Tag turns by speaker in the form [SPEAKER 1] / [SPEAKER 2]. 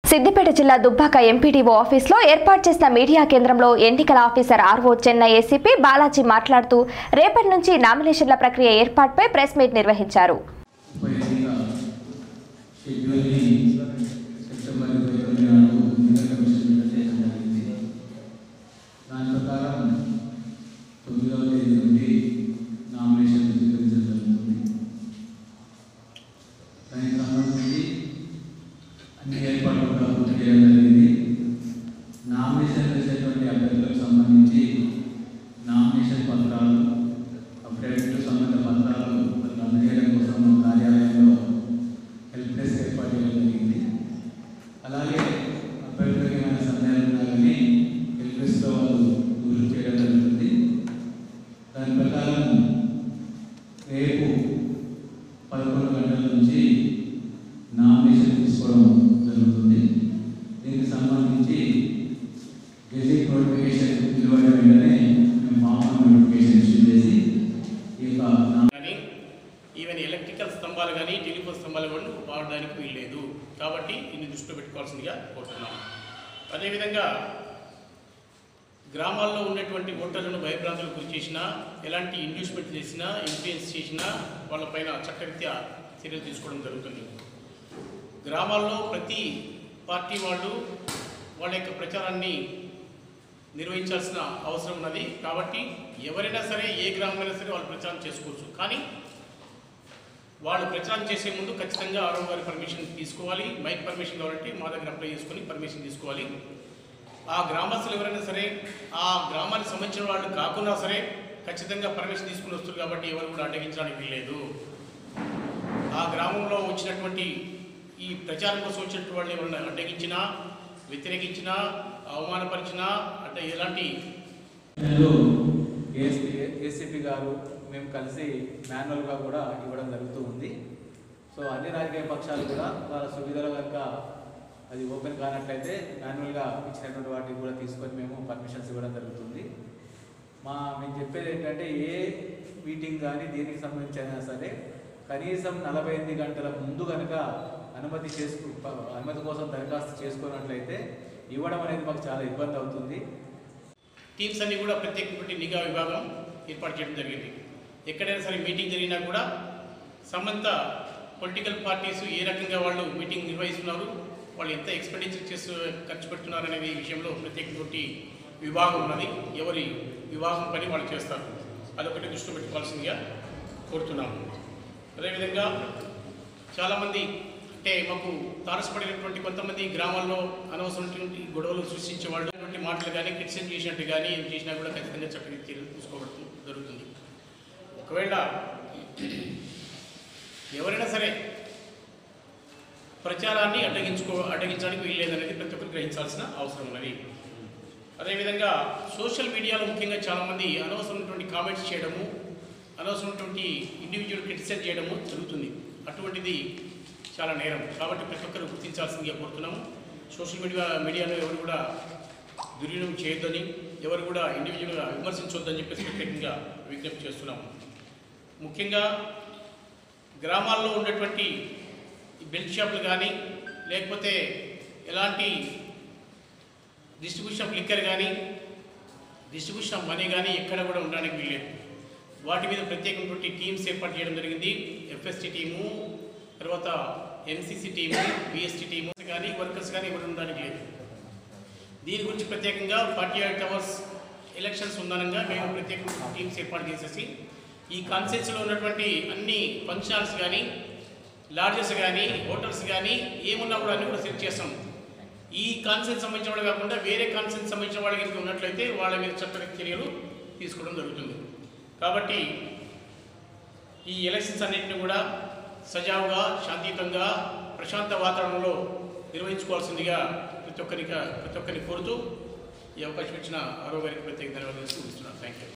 [SPEAKER 1] సిద్దిపేట జిల్లా దుబ్బాక ఎంపీడీఓ ఆఫీస్లో ఏర్పాటు చేసిన మీడియా కేంద్రంలో ఎన్నికల officer R O Chennai A C P Balaji మాట్లాడుతూ రేపటి నుంచి నామినేషన్ల ప్రక్రియ ఏర్పాటుపై ప్రెస్ మీట్ నిర్వహించారు
[SPEAKER 2] ముప్పై ఎనిమిదిన షెడ్యూల్ని సెప్టెంబర్ ఇరవై తొమ్మిది నాడు ఎన్నికల కమిషన్ విడుదల చేయడం జరిగింది దాని ప్రకారం తొమ్మిదవ తేదీ నుండి నామినేషన్ స్వీకరించడం జరుగుతుంది దానికి సంబంధించి అన్ని ఏర్పాట్లు కూడా పూర్తి చేయడం జరిగింది నామినేషన్ వేసేటువంటి అభ్యర్థులకు సంబంధించి నామినేషన్ పత్రాలు అఫిడవిట్ సంబంధ పత్రాలు వాళ్ళకి అందజేయడం కోసం మన కార్యాలయంలో హెల్ప్ డెస్క్ ఏర్పాటు చేయడం జరిగింది అలాగే అభ్యర్థులకు ఏమైనా సందేహాలు ఉన్నా కానీ హెల్ప్ డెస్క్లో వాళ్ళు దూరం చేయడం జరుగుతుంది దాని ప్రకారం రేపు పదకొండు గంటల నుంచి నామినేషన్ తీసుకోవడం జరుగుతుంది దీనికి సంబంధించి గెజిట్ నోటిఫికేషన్ వెలువడిన వెంటనే మేము మామూలు నోటిఫికేషన్ ఇష్యూ చేసి ఈ యొక్క నా-
[SPEAKER 3] కానీ ఈవెన్ ఎలక్ట్రికల్ స్తంభాలు కానీ టెలిఫోన్ స్తంభాలు కూడా వాడడానికి వీల్లేదు కాబట్టి ఇన్ని దృష్టిలో పెట్టుకోవాల్సిందిగా కోరుతున్నాం అదేవిధంగా గ్రామాల్లో ఉన్నటువంటి ఓటర్లను భయభ్రాంతులకు గురి చేసినా ఎలాంటి ఇండ్యూస్మెంట్ చేసినా ఇన్ఫ్లుయెన్స్ చేసినా వాళ్ళపైన చట్టరీత్యా చర్యలు తీసుకోవడం జరుగుతుంది గ్రామాల్లో ప్రతి పార్టీ వాళ్ళు వాళ్ళ యొక్క ప్రచారాన్ని నిర్వహించాల్సిన అవసరం ఉన్నది కాబట్టి ఎవరైనా సరే ఏ గ్రామమైనా సరే వాళ్ళు ప్రచారం చేసుకోవచ్చు కానీ వాళ్ళు ప్రచారం చేసే ముందు ఖచ్చితంగా ఆరో గారి పర్మిషన్ తీసుకోవాలి మైక్ పర్మిషన్ కావాలంటే మా దగ్గర అప్లై చేసుకొని పర్మిషన్ తీసుకోవాలి ఆ గ్రామస్తులు ఎవరైనా సరే ఆ గ్రామానికి సంబంధించిన వాళ్ళు కాకున్నా సరే ఖచ్చితంగా పర్మిషన్ తీసుకుని వస్తారు కాబట్టి ఎవరు కూడా అడ్డగించడానికి వీల్లేదు ఆ గ్రామంలో వచ్చినటువంటి ఈ ప్రచారం కోసం వచ్చినటువంటి వాళ్ళు ఎవరైనా అడ్డగించినా వ్యతిరేకించినా అవమానపరిచినా అంటే ఎలాంటి
[SPEAKER 2] నెలలో
[SPEAKER 4] ఏసీ ఏసీపీ గారు మేము కలిసి మాన్యువల్గా కూడా ఇవ్వడం జరుగుతూ ఉంది సో అన్ని రాజకీయ పక్షాలు కూడా వాళ్ళ సువిధల కనుక అది ఓపెన్ కానట్లయితే మాన్యువల్గా ఇచ్చినటువంటి వాటికి కూడా తీసుకొని మేము పర్మిషన్స్ ఇవ్వడం జరుగుతుంది మా మేము చెప్పేది ఏంటంటే ఏ మీటింగ్ కానీ దీనికి సంబంధించి అయినా సరే కనీసం నలభై ఎనిమిది గంటల ముందు కనుక అనుమతి చేసుకు ప- అనుమతి కోసం దరఖాస్తు చేసుకున్నట్లయితే ఇవ్వడం అనేది మాకు చాలా ఇబ్బంది అవుతుంది
[SPEAKER 3] టీమ్స్ అన్ని కూడా ప్రత్యేకమైన నిఘా విభాగం ఏర్పాటు చేయడం జరిగింది ఎక్కడైనా సరే మీటింగ్ జరిగినా కూడా సంబంధిత పొలిటికల్ పార్టీస్ ఏ రకంగా వాళ్ళు మీటింగ్ నిర్వహిస్తున్నారు వాళ్ళు ఎంత ఎక్స్పెండిచర్ చేస్తూ ఖర్చు పెడుతున్నారు అనే విషయంలో ప్రత్యేకటువంటి విభాగం ఉన్నది ఎవరి విభాగం పని వాళ్ళు చేస్తారు అదొకటి దృష్టిలో పెట్టుకోవాల్సిందిగా కోరుతున్నాము అదేవిధంగా చాలామంది అంటే మాకు తారసపడినటువంటి కొంతమంది గ్రామాల్లో అనవసరమైనటువంటి గొడవలు సృష్టించే వాళ్ళు అటువంటి మాటలు కానీ క్రిటిసైజ్ చేసినట్టు కానీ ఏం చేసినా కూడా ఖచ్చితంగా చట్ట చర్యలు తీసుకోవడం జరుగుతుంది ఒకవేళ ఎవరైనా సరే ప్రచారాన్ని అడ్డగించుకో అడ్డగించడానికి వీల్లేదనేది ప్రతి ఒక్కరు గ్రహించాల్సిన అవసరం ఉన్నది అదేవిధంగా సోషల్ మీడియాలో ముఖ్యంగా చాలామంది అనవసరమైనటువంటి కామెంట్స్ చేయడము అనవసరమైనటువంటి ఇండివిజువల్ క్రిటిసైజ్ చేయడము జరుగుతుంది అటువంటిది చాలా నేరం కాబట్టి ప్రతి ఒక్కరు గుర్తించాల్సిందిగా కోరుతున్నాము సోషల్ మీడియా మీడియాలో ఎవరు కూడా దుర్వినియోగం చేయొద్దని ఎవరు కూడా ఇండివిజువల్గా విమర్శించొద్దని చెప్పేసి ప్రత్యేకంగా విజ్ఞప్తి చేస్తున్నాము ముఖ్యంగా గ్రామాల్లో ఉన్నటువంటి ఈ బెల్ట్ షాపులు కానీ లేకపోతే ఎలాంటి డిస్ట్రిబ్యూషన్ ఆఫ్ లిక్కర్ కానీ డిస్ట్రిబ్యూషన్ ఆఫ్ మనీ కానీ ఎక్కడ కూడా ఉండడానికి వీల్లేదు వాటి మీద ప్రత్యేకమైనటువంటి టీమ్స్ ఏర్పాటు చేయడం జరిగింది ఎఫ్ఎస్టీ టీము తర్వాత ఎంసీసీ టీము బిఎస్టీ టీము కానీ వర్కర్స్ కానీ ఎవరు ఉండడానికి లేదు దీని గురించి ప్రత్యేకంగా ఫార్టీ ఎయిట్ అవర్స్ ఎలక్షన్స్ ఉందనంగా మేము ప్రత్యేక టీమ్స్ ఏర్పాటు చేసేసి ఈ కాన్సెన్స్లో ఉన్నటువంటి అన్ని ఫంక్షన్స్ కానీ లాడ్జెస్ కానీ హోటల్స్ కానీ ఏమున్నా కూడా అన్ని కూడా సెట్ చేస్తాం ఈ కాన్సెన్స్ సంబంధించిన వాళ్ళు కాకుండా వేరే కాన్సెన్స్ సంబంధించిన వాళ్ళకి కనుక ఉన్నట్లయితే వాళ్ళ మీద చట్ట చర్యలు తీసుకోవడం జరుగుతుంది కాబట్టి ఈ ఎలక్షన్స్ అన్నింటినీ కూడా సజావుగా శాంతియుతంగా ప్రశాంత వాతావరణంలో నిర్వహించుకోవాల్సిందిగా ప్రతి ఒక్కరికి ప్రతి ఒక్కరిని కోరుతూ ఈ అవకాశం ఇచ్చిన ఆరో గారికి ప్రత్యేక ధన్యవాదాలు ఇస్తున్నాను థ్యాంక్ యూ